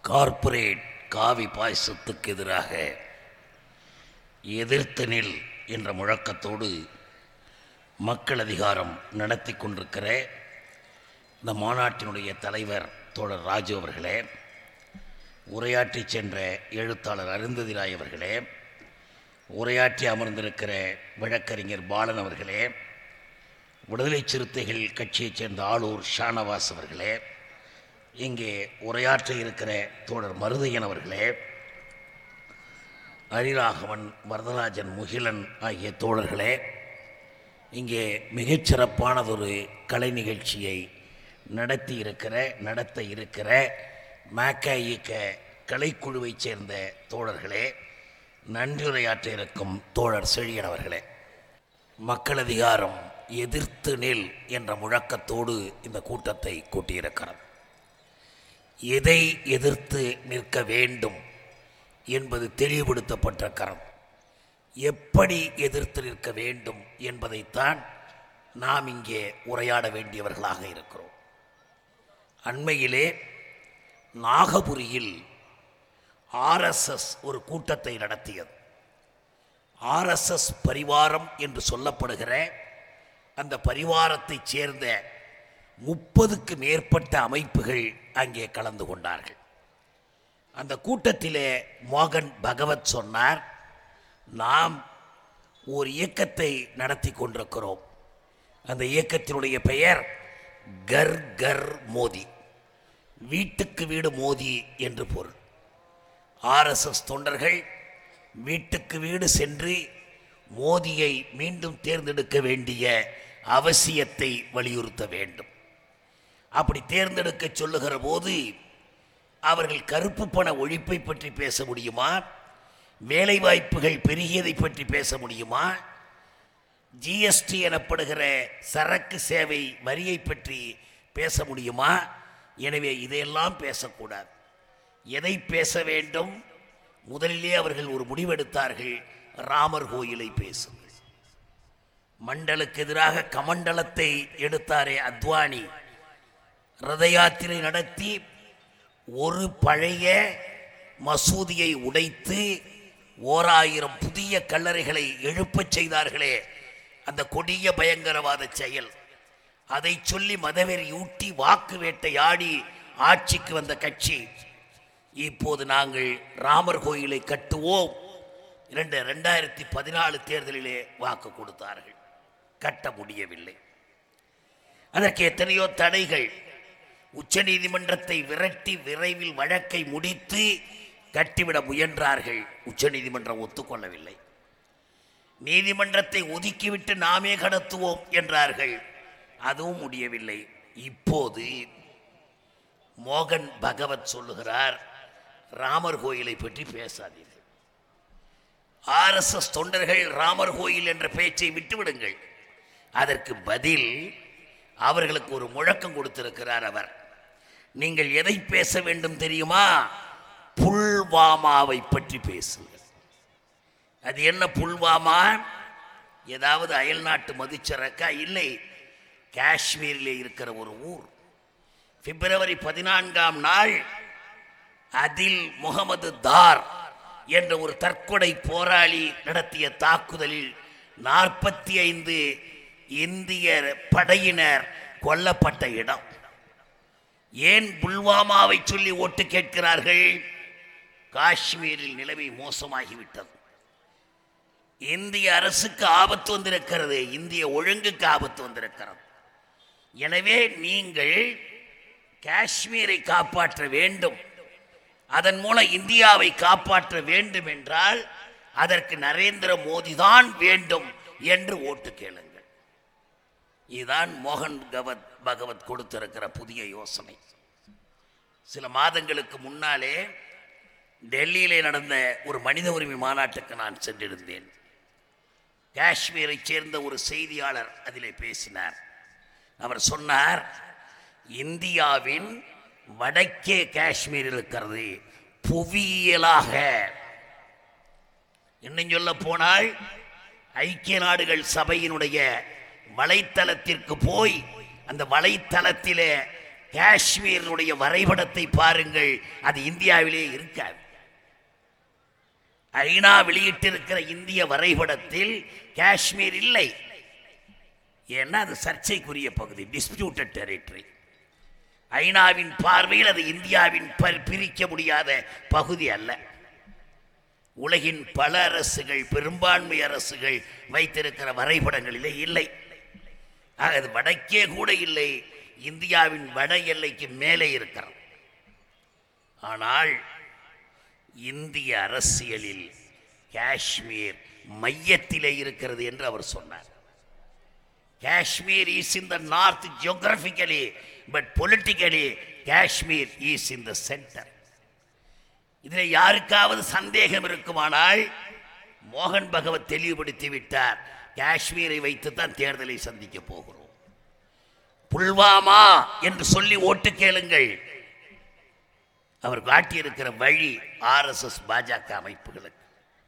corporate காவி பாயசத்துக்கு எதிராக எதிர்த்து நில் என்ற முழக்கத்தோடு மக்கள் அதிகாரம் நடத்தி கொண்டிருக்கிற இந்த மாநாட்டினுடைய தலைவர் தோழர் ராஜு அவர்களே உரையாற்றி சென்ற எழுத்தாளர் அருந்ததி ராய் அவர்களே உரையாற்றி அமர்ந்திருக்கிற வழக்கறிஞர் பாலன் அவர்களே விடுதலை சிறுத்தைகள் கட்சியைச் சேர்ந்த ஆளூர் ஷானவாஸ் அவர்களே இங்கே உரையாற்ற இருக்கிற தோழர் மருதையன் அவர்களே அரிராகவன் வரதராஜன் முகிலன் ஆகிய தோழர்களே இங்கே மிகச்சிறப்பானதொரு கலை நிகழ்ச்சியை நடத்தி இருக்கிற நடத்த இருக்கிற மேக்க இயக்க கலைக்குழுவைச் சேர்ந்த தோழர்களே நன்றியுரையாற்ற இருக்கும் தோழர் செழியன் அவர்களே மக்கள் அதிகாரம் எதிர்த்து நில் என்ற முழக்கத்தோடு இந்த கூட்டத்தை கூட்டியிருக்கிறது எதை எதிர்த்து நிற்க வேண்டும் என்பது தெளிவுபடுத்தப்பட்ட கரம் எப்படி எதிர்த்து நிற்க வேண்டும் என்பதைத்தான் நாம் இங்கே உரையாட வேண்டியவர்களாக இருக்கிறோம் அண்மையிலே நாகபுரியில் ஆர்எஸ்எஸ் ஒரு கூட்டத்தை நடத்தியது ஆர்எஸ்எஸ் பரிவாரம் என்று சொல்லப்படுகிற அந்த பரிவாரத்தைச் சேர்ந்த முப்பதுக்கு மேற்பட்ட அமைப்புகள் அங்கே கலந்து கொண்டார்கள் அந்த கூட்டத்திலே மோகன் பகவத் சொன்னார் நாம் ஒரு இயக்கத்தை நடத்தி கொண்டிருக்கிறோம் அந்த இயக்கத்தினுடைய பெயர் கர் கர் மோதி வீட்டுக்கு வீடு மோதி என்று பொருள் ஆர்எஸ்எஸ் தொண்டர்கள் வீட்டுக்கு வீடு சென்று மோதியை மீண்டும் தேர்ந்தெடுக்க வேண்டிய அவசியத்தை வலியுறுத்த வேண்டும் அப்படி தேர்ந்தெடுக்க சொல்லுகிற போது அவர்கள் கருப்பு பண ஒழிப்பை பற்றி பேச முடியுமா வேலைவாய்ப்புகள் பெருகியதை பற்றி பேச முடியுமா ஜிஎஸ்டி எனப்படுகிற சரக்கு சேவை வரியை பற்றி பேச முடியுமா எனவே இதையெல்லாம் பேசக்கூடாது எதை பேச வேண்டும் முதலிலே அவர்கள் ஒரு முடிவெடுத்தார்கள் ராமர் கோயிலை பேசுங்கள் மண்டலுக்கு எதிராக கமண்டலத்தை எடுத்தாரே அத்வானி ரத யாத்திரை நடத்தி ஒரு பழைய மசூதியை உடைத்து ஓராயிரம் புதிய கல்லறைகளை எழுப்பச் செய்தார்களே அந்த கொடிய பயங்கரவாத செயல் அதை சொல்லி மதவெறி ஊட்டி வாக்கு வேட்டையாடி ஆட்சிக்கு வந்த கட்சி இப்போது நாங்கள் ராமர் கோயிலை கட்டுவோம் இரண்டு ரெண்டாயிரத்தி பதினாலு தேர்தலிலே வாக்கு கொடுத்தார்கள் கட்ட முடியவில்லை அதற்கு எத்தனையோ தடைகள் உச்சநீதிமன்றத்தை விரட்டி விரைவில் வழக்கை முடித்து கட்டிவிட முயன்றார்கள் உச்சநீதிமன்றம் ஒத்துக்கொள்ளவில்லை நீதிமன்றத்தை ஒதுக்கிவிட்டு நாமே கடத்துவோம் என்றார்கள் அதுவும் முடியவில்லை இப்போது மோகன் பகவத் சொல்லுகிறார் ராமர் கோயிலை பற்றி பேசாதீர்கள் ஆர்எஸ்எஸ் தொண்டர்கள் ராமர் கோயில் என்ற பேச்சை விட்டுவிடுங்கள் அதற்கு பதில் அவர்களுக்கு ஒரு முழக்கம் கொடுத்திருக்கிறார் அவர் நீங்கள் எதை பேச வேண்டும் தெரியுமா புல்வாமாவை பற்றி பேசுங்கள் அது என்ன புல்வாமா ஏதாவது அயல்நாட்டு மதுச்சரக்கா இல்லை காஷ்மீரிலே இருக்கிற ஒரு ஊர் பிப்ரவரி பதினான்காம் நாள் அதில் முகமது தார் என்ற ஒரு தற்கொலை போராளி நடத்திய தாக்குதலில் நாற்பத்தி ஐந்து இந்திய படையினர் கொல்லப்பட்ட இடம் ஏன் புல்வாமாவை சொல்லி ஓட்டு கேட்கிறார்கள் காஷ்மீரில் நிலைமை மோசமாகிவிட்டது இந்திய அரசுக்கு ஆபத்து வந்திருக்கிறது இந்திய ஒழுங்குக்கு ஆபத்து வந்திருக்கிறது எனவே நீங்கள் காஷ்மீரை காப்பாற்ற வேண்டும் அதன் மூலம் இந்தியாவை காப்பாற்ற வேண்டும் என்றால் அதற்கு நரேந்திர மோடி தான் வேண்டும் என்று ஓட்டு கேளுங்கள் இதுதான் மோகன் கவத் பகவத் கொடுத்திருக்கிற புதிய யோசனை சில மாதங்களுக்கு முன்னாலே டெல்லியிலே நடந்த ஒரு மனித உரிமை மாநாட்டுக்கு நான் சென்றிருந்தேன் காஷ்மீரைச் சேர்ந்த ஒரு செய்தியாளர் அதிலே பேசினார் அவர் சொன்னார் இந்தியாவின் வடக்கே காஷ்மீர் இருக்கிறது புவியியலாக இன்னும் சொல்ல போனால் ஐக்கிய நாடுகள் சபையினுடைய வலைத்தளத்திற்கு போய் அந்த வலைத்தளத்திலே காஷ்மீருடைய வரைபடத்தை பாருங்கள் அது இந்தியாவிலே இருக்காது ஐநா வெளியிட்டிருக்கிற இந்திய வரைபடத்தில் காஷ்மீர் இல்லை ஏன்னா அது சர்ச்சைக்குரிய பகுதி டிஸ்பியூட்டட் டெரிட்டரி ஐநாவின் பார்வையில் அது இந்தியாவின் ப- பிரிக்க முடியாத பகுதி அல்ல உலகின் பல அரசுகள் பெரும்பான்மை அரசுகள் வைத்திருக்கிற வரைபடங்களிலே இல்லை ஆக அது வடக்கே கூட இல்லை இந்தியாவின் வட எல்லைக்கு மேலே இருக்கிறது ஆனால் இந்திய அரசியலில் காஷ்மீர் மையத்திலே இருக்கிறது என்று அவர் சொன்னார் Kashmir is in the north geographically but politically Kashmir is in the centre இதில் யாருக்காவது சந்தேகம் இருக்குமானால் மோகன் பகவத் தெளிவுபடுத்தி விட்டார் காஷ்மீரை வைத்து தான் தேர்தலை சந்திக்க போகிறோம் புல்வாமா என்று சொல்லி ஓட்டு கேளுங்கள் அவர் காட்டியிருக்கிற வழி ஆர்எஸ்எஸ் பாஜக அமைப்புகளுக்கு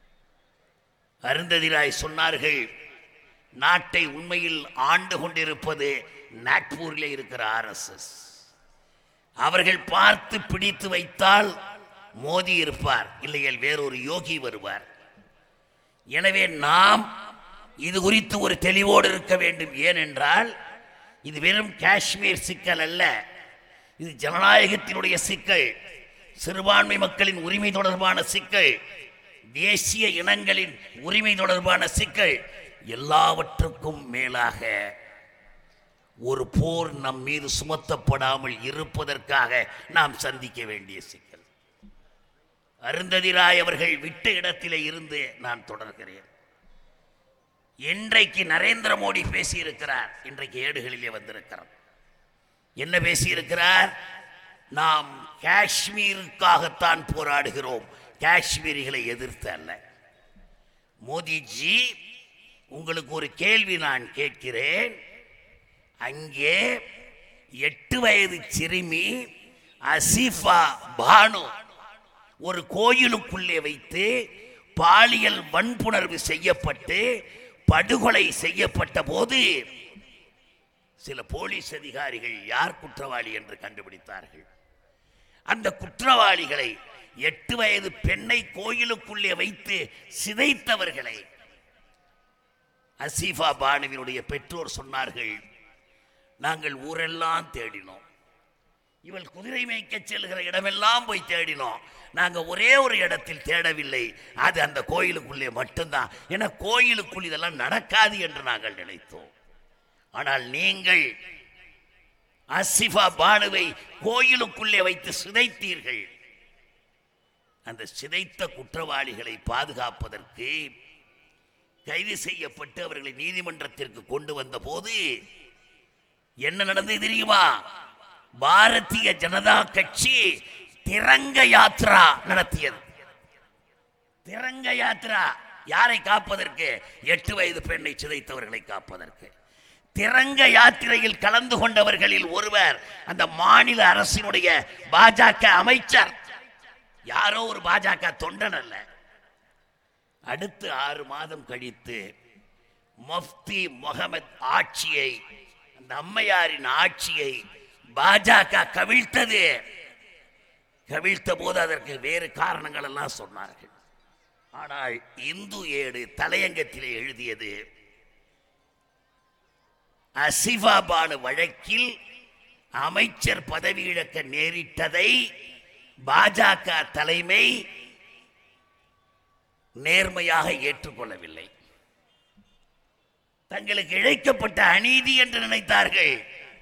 அருந்ததிராய் சொன்னார்கள் நாட்டை உண்மையில் ஆண்டு கொண்டிருப்பது நாக்பூரில் இருக்கிற ஆர்எஸ்எஸ் அவர்கள் பார்த்து பிடித்து வைத்தால் மோதி இருப்பார் இல்லையேல் வேறொரு யோகி வருவார் எனவே நாம் இது குறித்து ஒரு தெளிவோடு இருக்க வேண்டும் ஏனென்றால் இது வெறும் காஷ்மீர் சிக்கல் அல்ல இது ஜனநாயகத்தினுடைய சிக்கல் சிறுபான்மை மக்களின் உரிமை தொடர்பான சிக்கல் தேசிய இனங்களின் உரிமை தொடர்பான சிக்கல் எல்லாவற்றுக்கும் மேலாக ஒரு போர் நம் மீது சுமத்தப்படாமல் இருப்பதற்காக நாம் சந்திக்க வேண்டிய சிக்கல் அருந்ததிராய் அவர்கள் விட்ட இடத்திலே இருந்து நான் தொடர்கிறேன் இன்றைக்கு நரேந்திர மோடி பேசியிருக்கிறார் இன்றைக்கு ஏடுகளிலே வந்திருக்கிறார் என்ன பேசியிருக்கிறார் நாம் காஷ்மீருக்காகத்தான் போராடுகிறோம் காஷ்மீரிகளை எதிர்த்து அல்ல மோடிஜி உங்களுக்கு ஒரு கேள்வி நான் கேட்கிறேன் அங்கே எட்டு வயது சிறுமி அசிஃபா பானு ஒரு கோயிலுக்குள்ளே வைத்து பாலியல் வன்புணர்வு செய்யப்பட்டு படுகொலை செய்யப்பட்ட போது சில போலீஸ் அதிகாரிகள் யார் குற்றவாளி என்று கண்டுபிடித்தார்கள் அந்த குற்றவாளிகளை எட்டு வயது பெண்ணை கோயிலுக்குள்ளே வைத்து சிதைத்தவர்களை அசீஃபா பானுவினுடைய பெற்றோர் சொன்னார்கள் நாங்கள் ஊரெல்லாம் தேடினோம் இவள் குதிரை மேய்க்க செல்கிற இடமெல்லாம் போய் தேடினோம் நாங்க ஒரே ஒரு இடத்தில் தேடவில்லை அது அந்த கோயிலுக்குள்ளே மட்டும்தான் ஏன்னா கோயிலுக்குள் இதெல்லாம் நடக்காது என்று நாங்கள் நினைத்தோம் ஆனால் நீங்கள் அசிஃபா பானுவை கோயிலுக்குள்ளே வைத்து சிதைத்தீர்கள் அந்த சிதைத்த குற்றவாளிகளை பாதுகாப்பதற்கு கைது செய்யப்பட்டு அவர்களை நீதிமன்றத்திற்கு கொண்டு வந்த போது என்ன நடந்தது தெரியுமா பாரதிய ஜனதா கட்சி திரங்க யாத்ரா நடத்தியது திரங்க யாத்ரா யாரை காப்பதற்கு எட்டு வயது பெண்ணை சிதைத்தவர்களை காப்பதற்கு திரங்க யாத்திரையில் கலந்து கொண்டவர்களில் ஒருவர் அந்த மாநில அரசினுடைய பாஜக அமைச்சர் யாரோ ஒரு பாஜக தொண்டன் அல்ல அடுத்து ஆறு மாதம் கழித்து மஃப்தி முகமது ஆட்சியை அந்த அம்மையாரின் ஆட்சியை பாஜக கவிழ்த்தது கவிழ்த்த போது அதற்கு வேறு காரணங்கள் எல்லாம் சொன்னார்கள் ஆனால் இந்து ஏடு தலையங்கத்திலே எழுதியது அசிஃபா பானு வழக்கில் அமைச்சர் பதவி இழக்க நேரிட்டதை பாஜக தலைமை நேர்மையாக ஏற்றுக்கொள்ளவில்லை தங்களுக்கு இழைக்கப்பட்ட அநீதி என்று நினைத்தார்கள்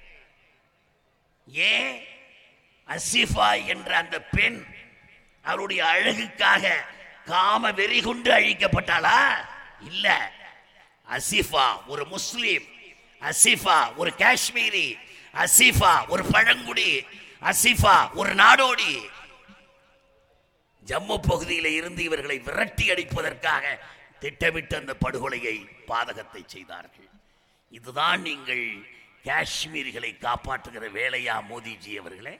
ஏன் அசிஃபா என்ற அந்த பெண் அவருடைய அழகுக்காக காம வெறி கொண்டு அழிக்கப்பட்டாளா இல்ல அசிஃபா ஒரு முஸ்லிம் அசிஃபா ஒரு காஷ்மீரி அசிஃபா ஒரு பழங்குடி அசிஃபா ஒரு நாடோடி ஜம்மு பகுதியில் இருந்து இவர்களை விரட்டி அடிப்பதற்காக திட்டமிட்டு அந்த படுகொலையை பாதகத்தை செய்தார்கள் இதுதான் நீங்கள் காஷ்மீரிகளை காப்பாற்றுகிற வேலையா மோடிஜி அவர்களே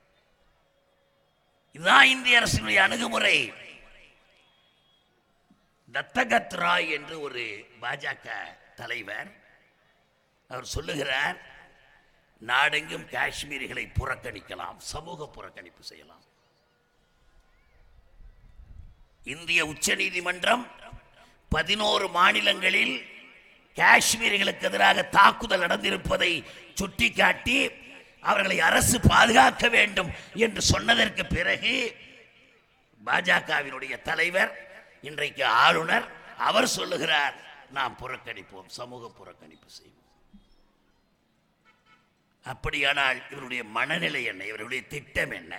இதுதான் இந்திய அரசினுடைய அணுகுமுறை தத்தகத் ராய் என்று ஒரு பாஜக தலைவர் அவர் சொல்லுகிறார் நாடெங்கும் காஷ்மீரிகளை புறக்கணிக்கலாம் சமூக புறக்கணிப்பு செய்யலாம் இந்திய உச்சநீதிமன்றம் பதினோரு மாநிலங்களில் காஷ்மீரிகளுக்கு எதிராக தாக்குதல் நடந்திருப்பதை சுட்டிக்காட்டி அவர்களை அரசு பாதுகாக்க வேண்டும் என்று சொன்னதற்கு பிறகு பாஜகவினுடைய தலைவர் இன்றைக்கு ஆளுநர் அவர் சொல்லுகிறார் நாம் புறக்கணிப்போம் சமூக புறக்கணிப்பு செய்வோம் அப்படியானால் இவருடைய மனநிலை என்ன இவருடைய திட்டம் என்ன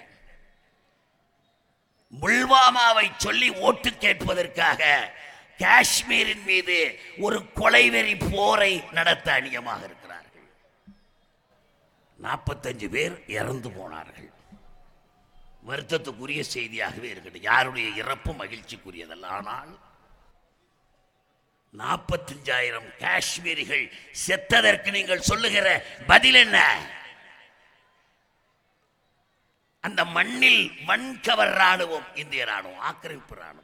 புல்வாமாவை சொல்லி ஓட்டு கேட்பதற்காக காஷ்மீரின் மீது ஒரு கொலைவெறி போரை நடத்த அணியமாக இருக்கிறார்கள் நாற்பத்தஞ்சு பேர் இறந்து போனார்கள் வருத்தத்துக்குரிய செய்தியாகவே இருக்கட்டும் யாருடைய இறப்பு மகிழ்ச்சிக்குரியதல்ல ஆனால் நாற்பத்தஞ்சாயிரம் காஷ்மீரிகள் செத்ததற்கு நீங்கள் சொல்லுகிற பதில் என்ன அந்த மண்ணில் வன்கவர் ராணுவம் இந்திய ராணுவம் ஆக்கிரமிப்பு ராணுவம்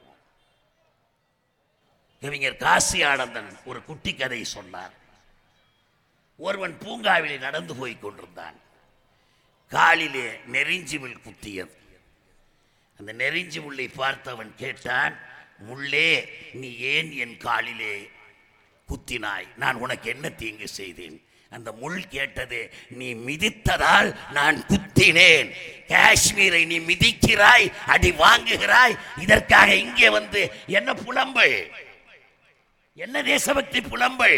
கவிஞர் காசி ஆனந்தன் ஒரு குட்டி கதை சொன்னார் ஒருவன் பூங்காவிலே நடந்து போய் கொண்டிருந்தான் காலிலே நெறிஞ்சி முள் குத்தியது அந்த நெறிஞ்சி முள்ளை பார்த்தவன் கேட்டான் முள்ளே நீ ஏன் என் காலிலே குத்தினாய் நான் உனக்கு என்ன தீங்கு செய்தேன் அந்த முள் கேட்டது நீ மிதித்ததால் நான் குத்தினேன் காஷ்மீரை நீ மிதிக்கிறாய் அடி வாங்குகிறாய் இதற்காக இங்கே வந்து என்ன புலம்பல் என்ன தேசபக்தி புலம்பல்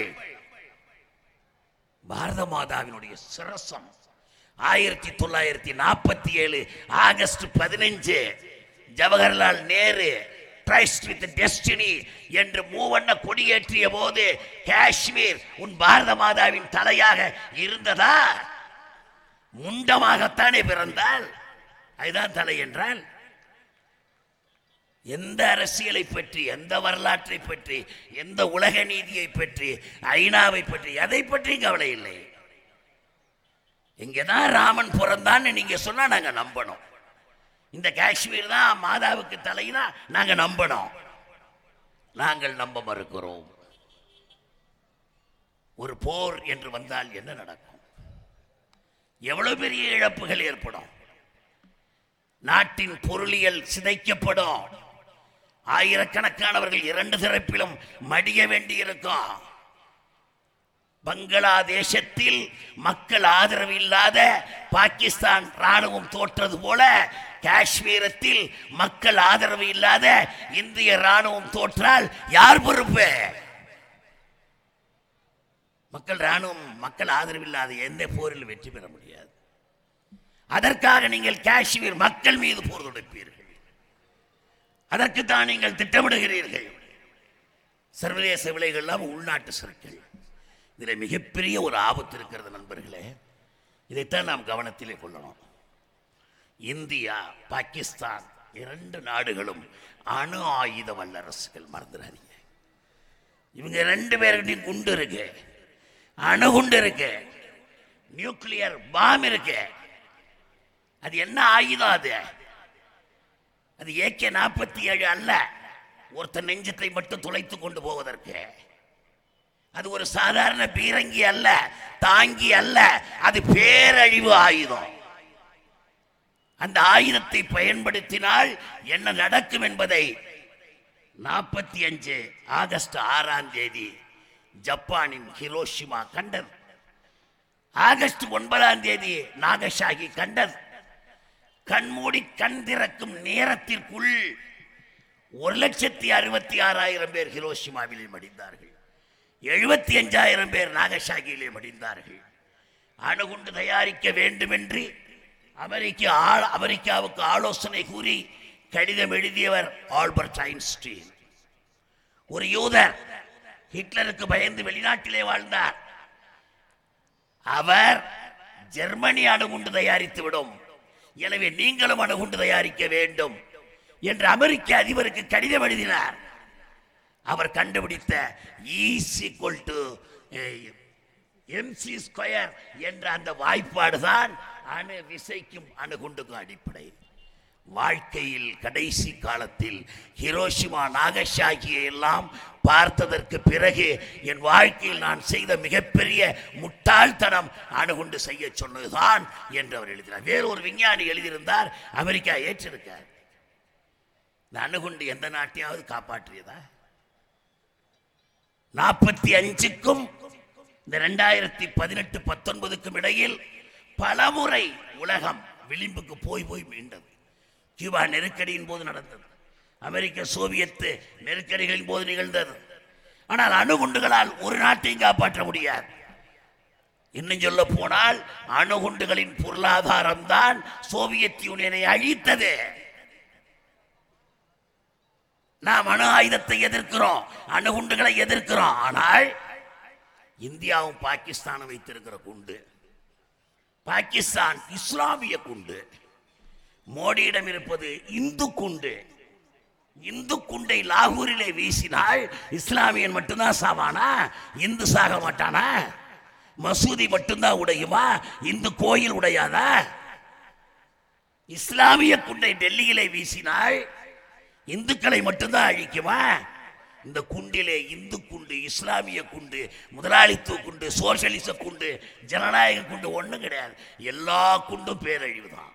பாரத மாதாவினுடைய சிரசம் ஆயிரத்தி தொள்ளாயிரத்தி நாற்பத்தி ஏழு ஆகஸ்ட் பதினஞ்சு Jawaharlal Nehru tryst with destiny என்று மூவண்ண கொடியேற்றிய போது காஷ்மீர் உன் பாரத மாதாவின் தலையாக இருந்ததா முண்டமாகத்தானே பிறந்தால் அதுதான் தலை என்றால் எந்த அரசியலை பற்றி எந்த வரலாற்றை பற்றி எந்த உலக நீதியை பற்றி ஐநாவை பற்றி எதை பற்றி கவலை இல்லை இங்கதான் ராமன் பிறந்தான்னு நீங்க சொன்னா நாங்க நம்பணும் இந்த காஷ்மீர் தான் மாதாவுக்கு தலைனா நாங்க நம்பணும் நாங்கள் நம்ப மறுக்கிறோம் ஒரு போர் என்று வந்தால் என்ன நடக்கும் எவ்வளவு பெரிய இழப்புகள் ஏற்படும் நாட்டின் பொருளியல் சிதைக்கப்படும் ஆயிரக்கணக்கானவர்கள் இரண்டு தரப்பிலும் மடிய வேண்டியிருக்கும் பங்களாதேசத்தில் மக்கள் ஆதரவு இல்லாத பாகிஸ்தான் ராணுவம் தோற்றது போல காஷ்மீரத்தில் மக்கள் ஆதரவு இல்லாத இந்திய ராணுவம் தோற்றால் யார் பொறுப்பு மக்கள் ராணுவம் மக்கள் ஆதரவு இல்லாத எந்த போரில் வெற்றி பெற முடியாது அதற்காக நீங்கள் காஷ்மீர் மக்கள் மீது போர் தொடுப்பீர்கள் அதற்கு தான் நீங்கள் திட்டமிடுகிறீர்கள் சர்வதேச விலைகள்லாம் உள்நாட்டு சரக்குகள் இதில் மிகப்பெரிய ஒரு ஆபத்து இருக்கிறது நண்பர்களே இதைத்தான் நாம் கவனத்திலே கொள்ளணும் இந்தியா பாகிஸ்தான் இரண்டு நாடுகளும் அணு ஆயுத வல்லரசுகள் மறந்துடாதீங்க இவங்க ரெண்டு பேர்கிட்டையும் குண்டு இருக்கு அணுகுண்டு இருக்கு நியூக்ளியர் பாம் இருக்கு அது என்ன ஆயுதம் அது அது ஏகே நாற்பத்தி ஏழு அல்ல ஒருத்தன் நெஞ்சத்தை மட்டும் துளைத்து கொண்டு போவதற்கு அது ஒரு சாதாரண பீரங்கி அல்ல தாங்கி அல்ல அது பேரழிவு ஆயுதம் அந்த ஆயுதத்தை பயன்படுத்தினால் என்ன நடக்கும் என்பதை நாற்பத்தி அஞ்சு ஆகஸ்ட் ஆறாம் தேதி ஜப்பானின் ஹிரோஷிமா கண்டது ஆகஸ்ட் ஒன்பதாம் தேதி நாகசாகி கண்டது கண்மூடி கண் திறக்கும் நேரத்திற்குள் ஒரு லட்சத்தி அறுபத்தி ஆறாயிரம் பேர் ஹிரோஷிமாவிலே மடிந்தார்கள் எழுபத்தி அஞ்சாயிரம் பேர் நாகசாகியிலே மடிந்தார்கள் அணுகுண்டு தயாரிக்க வேண்டும் என்று அமெரிக்க ஆ- அமெரிக்காவுக்கு ஆலோசனை கூறி கடிதம் எழுதியவர் ஆல்பர்ட் ஐன்ஸ்டீன் ஒரு யூதர் ஹிட்லருக்கு பயந்து வெளிநாட்டிலே வாழ்ந்தார் அவர் ஜெர்மனி அணுகுண்டு தயாரித்து விடும் எனவே நீங்களும் அணுகுண்டு தயாரிக்க வேண்டும் என்று அமெரிக்க அதிபருக்கு கடிதம் எழுதினார் அவர் கண்டுபிடித்த ஈக்குவல் டு எம்சி ஸ்கொயர் என்ற அந்த வாய்ப்பாடு தான் அணு விசைக்கும் அணுகுண்டுக்கும் அடிப்படை வாழ்க்கையில் கடைசி காலத்தில் ஹிரோஷிமா நாகசாகியை எல்லாம் பார்த்ததற்கு பிறகு என் வாழ்க்கையில் நான் செய்த மிகப்பெரிய முட்டாள்தனம் அணுகுண்டு செய்ய சொன்னதுதான் என்று அவர் எழுதினார் வேறு ஒரு விஞ்ஞானி எழுதியிருந்தார் அமெரிக்கா ஏற்றிருக்கார் இந்த அணுகுண்டு எந்த நாட்டையாவது காப்பாற்றியதா நாற்பத்தி அஞ்சுக்கும் இந்த ரெண்டாயிரத்தி பதினெட்டு பத்தொன்பதுக்கும் இடையில் பலமுறை உலகம் விளிம்புக்கு போய் போய் மீண்டது கியூபா நெருக்கடியின் போது நடந்தது அமெரிக்க சோவியத்து நெருக்கடிகளின் போது நிகழ்ந்தது ஆனால் அணுகுண்டுகளால் ஒரு நாட்டையும் காப்பாற்ற முடியாது இன்னும் சொல்ல போனால் அணுகுண்டுகளின் பொருளாதாரம் தான் சோவியத் யூனியனை அழித்தது நாம் அணு ஆயுதத்தை எதிர்க்கிறோம் அணுகுண்டுகளை எதிர்க்கிறோம் ஆனால் இந்தியாவும் பாகிஸ்தானும் வைத்திருக்கிற குண்டு பாகிஸ்தான் இஸ்லாமிய குண்டு மோடியிடம் இருப்பது இந்து குண்டு இந்து குண்டை லாகூரிலே வீசினால் இஸ்லாமியன் மட்டும்தான் சாவானா இந்து சாக மாட்டானா மசூதி மட்டும்தான் உடையுமா இந்து கோயில் உடையாதா இஸ்லாமிய குண்டை டெல்லியிலே வீசினால் இந்துக்களை மட்டும்தான் அழிக்குமா இந்த குண்டிலே இந்து குண்டு இஸ்லாமிய குண்டு முதலாளித்துவ குண்டு சோசியலிச குண்டு ஜனநாயக குண்டு ஒண்ணும் கிடையாது எல்லா குண்டும் பேரழிவு தான்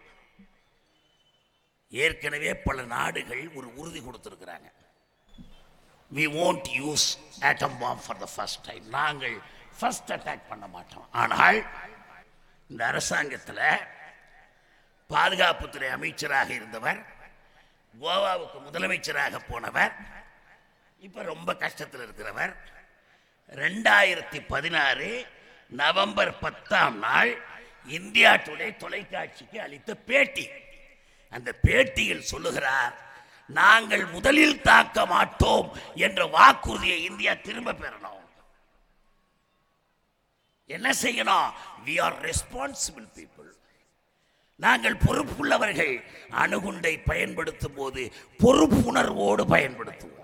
ஏற்கனவே பல நாடுகள் ஒரு உறுதி கொடுத்திருக்கிறாங்க we won't use atom bomb for the first time நாங்கள் ஃபர்ஸ்ட் அட்டாக் பண்ண மாட்டோம் ஆனால் இந்த அரசாங்கத்தில் பாதுகாப்புத்துறை அமைச்சராக இருந்தவர் கோவாவுக்கு முதலமைச்சராக போனவர் இப்ப ரொம்ப கஷ்டத்தில் இருக்கிறவர் ரெண்டாயிரத்தி பதினாறு நவம்பர் பத்தாம் நாள் இந்தியா டுடே தொலைக்காட்சிக்கு அளித்த பேட்டி அந்த பேட்டியில் சொல்லுகிறார் நாங்கள் முதலில் தாக்க மாட்டோம் என்ற வாக்குறுதியை இந்தியா திரும்ப பெறணும் என்ன செய்யணும் வி ஆர் ரெஸ்பான்சிபிள் பீப்புள் நாங்கள் பொறுப்புள்ளவர்கள் அணுகுண்டை பயன்படுத்தும் போது பொறுப்புணர்வோடு பயன்படுத்துவோம்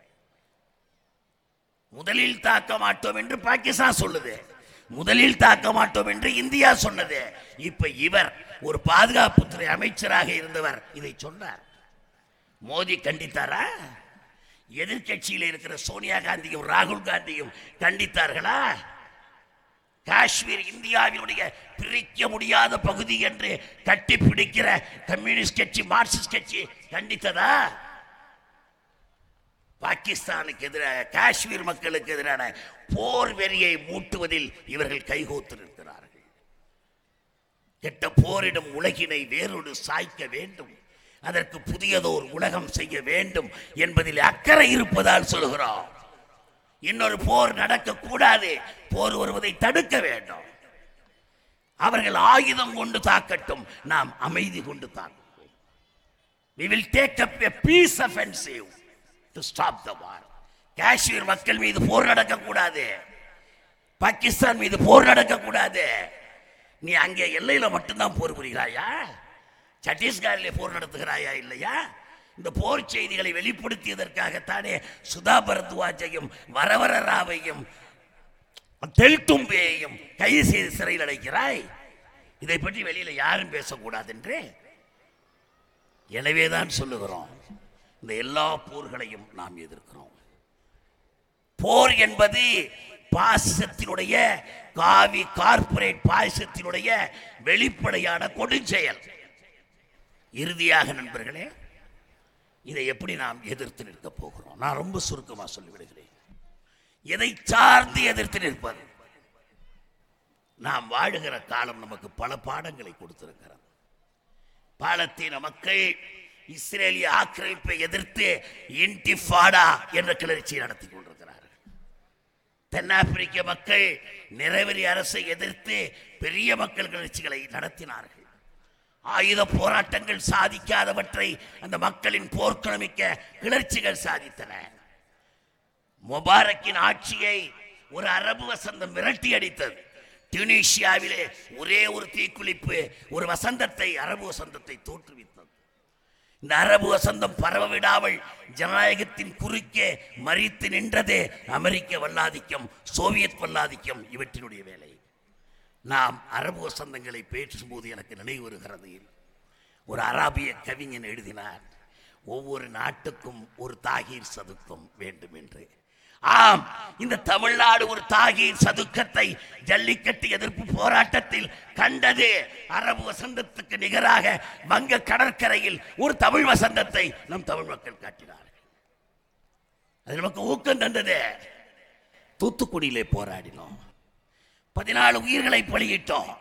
முதலில் தாக்க மாட்டோம் என்று பாகிஸ்தான் சொல்லுது முதலில் தாக்க மாட்டோம் என்று இந்தியா சொன்னது இப்ப இவர் ஒரு பாதுகாப்புத்துறை அமைச்சராக இருந்தவர் இதை சொன்னார் மோடி கண்டித்தாரா எதிர்க்கட்சியில் இருக்கிற சோனியா காந்தியும் ராகுல் காந்தியும் கண்டித்தார்களா காஷ்மீர் இந்தியாவினுடைய பிரிக்க முடியாத பகுதி என்று கட்டி பிடிக்கிற கம்யூனிஸ்ட் கட்சி மார்க்சிஸ்ட் கட்சி கண்டித்ததா பாகிஸ்தானுக்கு எதிராக காஷ்மீர் மக்களுக்கு எதிரான போர் வெறியை மூட்டுவதில் இவர்கள் கைகோத்திருக்கிறார்கள் கெட்ட போரிடும் உலகினை வேறொரு சாய்க்க வேண்டும் அதற்கு புதியதோர் உலகம் செய்ய வேண்டும் என்பதில் அக்கறை இருப்பதால் சொல்கிறோம் இன்னொரு போர் நடக்கக்கூடாது போர் வருவதை தடுக்க வேண்டும் அவர்கள் ஆயுதம் கொண்டு தாக்கட்டும் நாம் அமைதி கொண்டு தாக்குவோம் we will take up a peace offensive to stop the war Kashmir மக்கள் மீது போர் நடக்கக்கூடாது பாகிஸ்தான் மீது போர் நடக்கக்கூடாது நீ அங்கே எல்லையில மட்டும்தான் போர் புரிகிறாயா சத்தீஸ்கரிலே போர் நடத்துகிறாயா இல்லையா இந்த போர் செய்திகளை வெளிப்படுத்தியதற்காகத்தானே சுதா பரத்வாஜையும் வரவர ராவையும் தெல்தும்பேயையும் கைது செய்து சிறையில் அடைக்கிறாய் இதை பற்றி வெளியில யாரும் பேசக்கூடாது என்று எனவேதான் சொல்லுகிறோம் இந்த எல்லா போர்களையும் நாம் எதிர்க்கிறோம் போர் என்பது பாசிசத்தினுடைய காவி கார்ப்பரேட் பாசிசத்தினுடைய வெளிப்படையான கொடுஞ்செயல் இறுதியாக நண்பர்களே இதை எப்படி நாம் எதிர்த்து நிற்க போகிறோம் நான் ரொம்ப சுருக்கமாக சொல்லிவிடுகிறேன் எதை சார்ந்து எதிர்த்து நிற்பது நாம் வாழுகிற காலம் நமக்கு பல பாடங்களை கொடுத்திருக்கிறது பாலத்தீன மக்கள் இஸ்ரேலிய ஆக்கிரமிப்பை எதிர்த்து இன்டிஃபாடா என்ற கிளர்ச்சியை நடத்தி கொண்டிருக்கிறார்கள் தென்னாப்பிரிக்க மக்கள் நிறைவரி அரசை எதிர்த்து பெரிய மக்கள் கிளர்ச்சிகளை நடத்தினார்கள் ஆயுத போராட்டங்கள் சாதிக்காதவற்றை அந்த மக்களின் போர்க்குணமிக்க கிளர்ச்சிகள் சாதித்தன முபாரக்கின் ஆட்சியை ஒரு அரபு வசந்தம் விரட்டி அடித்தது டியூனிஷியாவிலே ஒரே ஒரு தீக்குளிப்பு ஒரு வசந்தத்தை அரபு வசந்தத்தை தோற்றுவித்தது இந்த அரபு வசந்தம் பரவ விடாமல் ஜனநாயகத்தின் குறுக்கே மறித்து நின்றதே அமெரிக்க வல்லாதிக்கம் சோவியத் வல்லாதிக்கம் இவற்றினுடைய வேலை நாம் அரபு வசந்தங்களை பேசும்போது எனக்கு நினைவு வருகிறது ஒரு அராபிய கவிஞன் எழுதினார் ஒவ்வொரு நாட்டுக்கும் ஒரு தாகீர் சதுக்கம் வேண்டும் என்று ஆம் இந்த தமிழ்நாடு ஒரு தாகீர் சதுக்கத்தை ஜல்லிக்கட்டு எதிர்ப்பு போராட்டத்தில் கண்டது அரபு வசந்தத்துக்கு நிகராக வங்க கடற்கரையில் ஒரு தமிழ் வசந்தத்தை நம் தமிழ் மக்கள் காட்டினார்கள் அது நமக்கு ஊக்கம் தந்தது தூத்துக்குடியிலே போராடினோம் பதினாலு உயிர்களை பலியிட்டோம்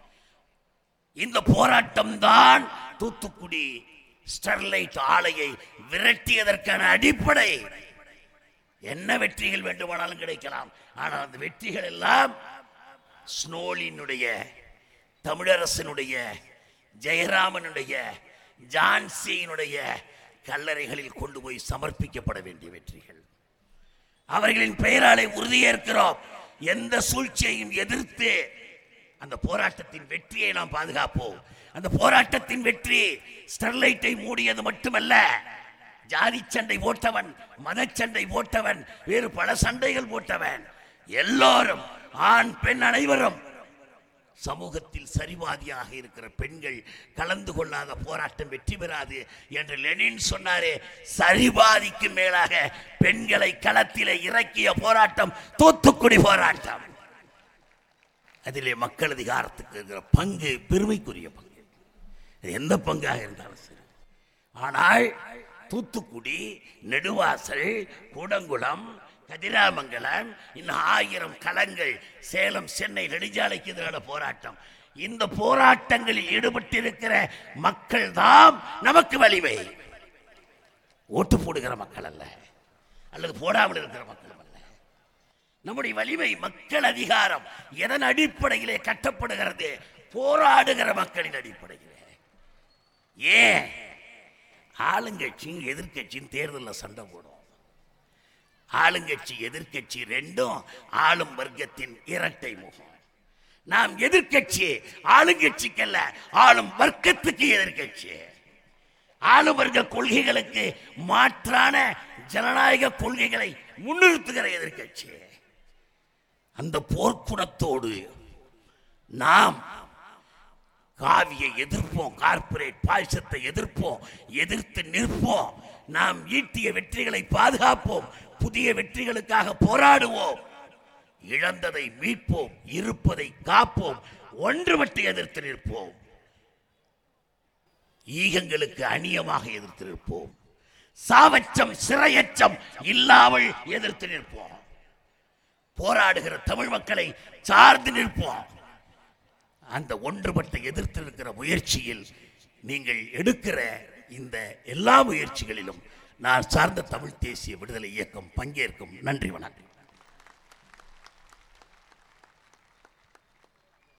இந்த போராட்டம் தான் தூத்துக்குடி ஸ்டெர்லைட் ஆலையை விரட்டியதற்கான அடிப்படை என்ன வெற்றிகள் வேண்டுமானாலும் கிடைக்கலாம் ஆனால் அந்த வெற்றிகள் எல்லாம் ஸ்னோலினுடைய தமிழரசனுடைய ஜெயராமனுடைய ஜான்சியினுடைய கல்லறைகளில் கொண்டு போய் சமர்ப்பிக்கப்பட வேண்டிய வெற்றிகள் அவர்களின் பெயராலே உறுதியேற்கிறோம் எந்த சூழ்ச்சியையும் எதிர்த்து அந்த போராட்டத்தின் வெற்றியை நாம் பாதுகாப்போம் அந்த போராட்டத்தின் வெற்றி ஸ்டெர்லைட்டை மூடியது மட்டுமல்ல ஜாதி சண்டை போட்டவன் மதச்சண்டை போட்டவன் வேறு பல சண்டைகள் போட்டவன் எல்லோரும் ஆண் பெண் அனைவரும் சமூகத்தில் சரிவாதியாக இருக்கிற பெண்கள் கலந்து கொள்ளாத போராட்டம் வெற்றி பெறாது என்று லெனின் சொன்னாரே சரிபாதிக்கு மேலாக பெண்களை களத்திலே இறக்கிய போராட்டம் தூத்துக்குடி போராட்டம் அதிலே மக்கள் அதிகாரத்துக்கு இருக்கிற பங்கு பெருமைக்குரிய பங்கு இது எந்த பங்காக இருந்தாலும் சரி ஆனால் தூத்துக்குடி நெடுவாசல் கூடங்குளம் கதிராமங்கலம் இன்னும் ஆயிரம் களங்கள் சேலம் சென்னை நெடுஞ்சாலைக்கு எதிரான போராட்டம் இந்த போராட்டங்களில் ஈடுபட்டிருக்கிற மக்கள் தான் நமக்கு வலிமை ஓட்டு போடுகிற மக்கள் அல்ல அல்லது போடாமல் இருக்கிற மக்கள் அல்ல நம்முடைய வலிமை மக்கள் அதிகாரம் எதன் அடிப்படையிலே கட்டப்படுகிறது போராடுகிற மக்களின் அடிப்படையிலே ஏன் ஆளுங்கட்சியும் எதிர்க்கட்சியும் தேர்தலில் சண்டை போடும் ஆளுங்கட்சி எதிர்க்கட்சி ரெண்டும் ஆளும் வர்க்கத்தின் இரட்டை முகம் நாம் எதிர்க்கட்சி ஆளுங்கட்சிக்கல்ல ஆளும் வர்க்கத்துக்கு எதிர்க்கட்சி ஆளும் வர்க்க கொள்கைகளுக்கு மாற்றான ஜனநாயக கொள்கைகளை முன்னிறுத்துகிற எதிர்க்கட்சி அந்த போர்க்குணத்தோடு நாம் காவியை எதிர்ப்போம் கார்ப்பரேட் பாயசத்தை எதிர்ப்போம் எதிர்த்து நிற்போம் நாம் ஈட்டிய வெற்றிகளை பாதுகாப்போம் புதிய வெற்றிகளுக்காக போராடுவோம் இழந்ததை மீட்போம் இருப்பதை காப்போம் ஒன்றுபட்டு எதிர்த்து நிற்போம் ஈகங்களுக்கு அந்நியமாக எதிர்த்து நிற்போம் சாவச்சம் சிறையச்சம் இல்லாமல் எதிர்த்து நிற்போம் போராடுகிற தமிழ் மக்களை சார்ந்து நிற்போம் அந்த ஒன்றுபட்ட எதிர்த்து இருக்கிற முயற்சியில் நீங்கள் எடுக்கிற இந்த எல்லா முயற்சிகளிலும் நான் சார்ந்த தமிழ் தேசிய விடுதலை இயக்கம் பங்கேற்கும் நன்றி வணக்கம்